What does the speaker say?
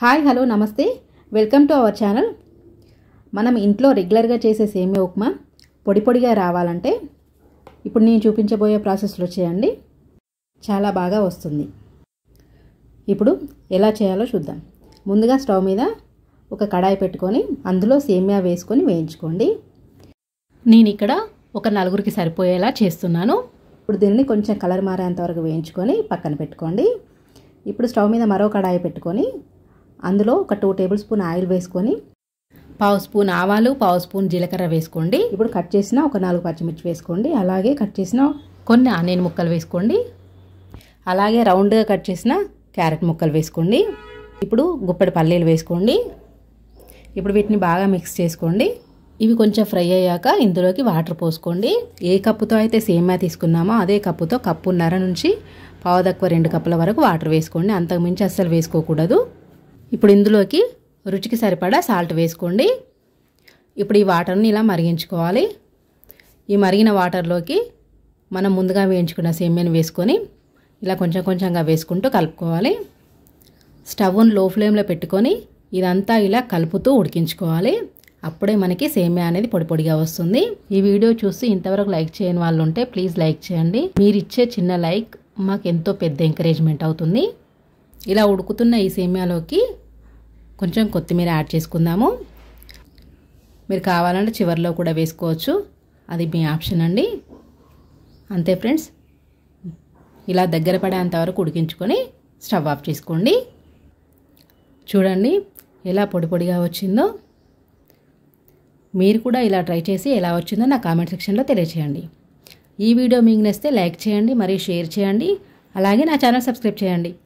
hi hello నమస్తే welcome to our channel మనం ఇంట్లో రెగ్యులర్గా చేసే సేమియా ఉప్మా పొడి పొడిగా రావాలంటే ఇప్పుడు నేను చూపించబోయే ప్రాసెస్లో చేయండి చాలా బాగా వస్తుంది ఇప్పుడు ఎలా చేయాలో చూద్దాం ముందుగా స్టవ్ మీద ఒక కడాయి పెట్టుకొని అందులో సేమియా వేసుకొని వేయించుకోండి నేను ఇక్కడ ఒక నలుగురికి సరిపోయేలా చేస్తున్నాను ఇప్పుడు దీనిని కొంచెం కలర్ మారేంత వరకు వేయించుకొని పక్కన పెట్టుకోండి ఇప్పుడు స్టవ్ మీద మరో కడాయి పెట్టుకొని అందులో ఒక టూ టేబుల్ స్పూన్ ఆయిల్ వేసుకొని పావు స్పూన్ ఆవాలు పావు స్పూన్ జీలకర్ర వేసుకోండి ఇప్పుడు కట్ చేసిన ఒక నాలుగు పచ్చిమిర్చి వేసుకోండి అలాగే కట్ చేసిన కొన్ని ఆనియన్ ముక్కలు వేసుకోండి అలాగే రౌండ్గా కట్ చేసిన క్యారెట్ ముక్కలు వేసుకోండి ఇప్పుడు గుప్పెడి పల్లీలు వేసుకోండి ఇప్పుడు వీటిని బాగా మిక్స్ చేసుకోండి ఇవి కొంచెం ఫ్రై అయ్యాక ఇందులోకి వాటర్ పోసుకోండి ఏ కప్పుతో అయితే సేమియా తీసుకున్నామో అదే కప్పుతో కప్పున్నర నుంచి పావు తక్కువ రెండు కప్పుల వరకు వాటర్ వేసుకోండి అంతకుమించి అస్సలు వేసుకోకూడదు ఇప్పుడు ఇందులోకి రుచికి సరిపడా సాల్ట్ వేసుకోండి ఇప్పుడు ఈ వాటర్ని ఇలా మరిగించుకోవాలి ఈ మరిగిన వాటర్లోకి మనం ముందుగా వేయించుకున్న సేమియాని వేసుకొని ఇలా కొంచెం కొంచెంగా వేసుకుంటూ కలుపుకోవాలి స్టవ్ను లో ఫ్లేమ్లో పెట్టుకొని ఇదంతా ఇలా కలుపుతూ ఉడికించుకోవాలి అప్పుడే మనకి సేమియా అనేది పొడి పొడిగా వస్తుంది ఈ వీడియో చూసి ఇంతవరకు లైక్ చేయని వాళ్ళు ఉంటే ప్లీజ్ లైక్ చేయండి మీరు ఇచ్చే చిన్న లైక్ మాకు ఎంతో పెద్ద ఎంకరేజ్మెంట్ అవుతుంది ఇలా ఉడుకుతున్న ఈ సేమియాలోకి కొంచెం కొత్తిమీర యాడ్ చేసుకుందాము మీరు కావాలంటే చివరిలో కూడా వేసుకోవచ్చు అది మీ ఆప్షన్ అండి అంతే ఫ్రెండ్స్ ఇలా దగ్గర పడేంత వరకు ఉడికించుకొని స్టవ్ ఆఫ్ చేసుకోండి చూడండి ఎలా పొడి పొడిగా వచ్చిందో మీరు కూడా ఇలా ట్రై చేసి ఎలా వచ్చిందో నా కామెంట్ సెక్షన్లో తెలియచేయండి ఈ వీడియో మీకు నచ్చితే లైక్ చేయండి మరియు షేర్ చేయండి అలాగే నా ఛానల్ సబ్స్క్రైబ్ చేయండి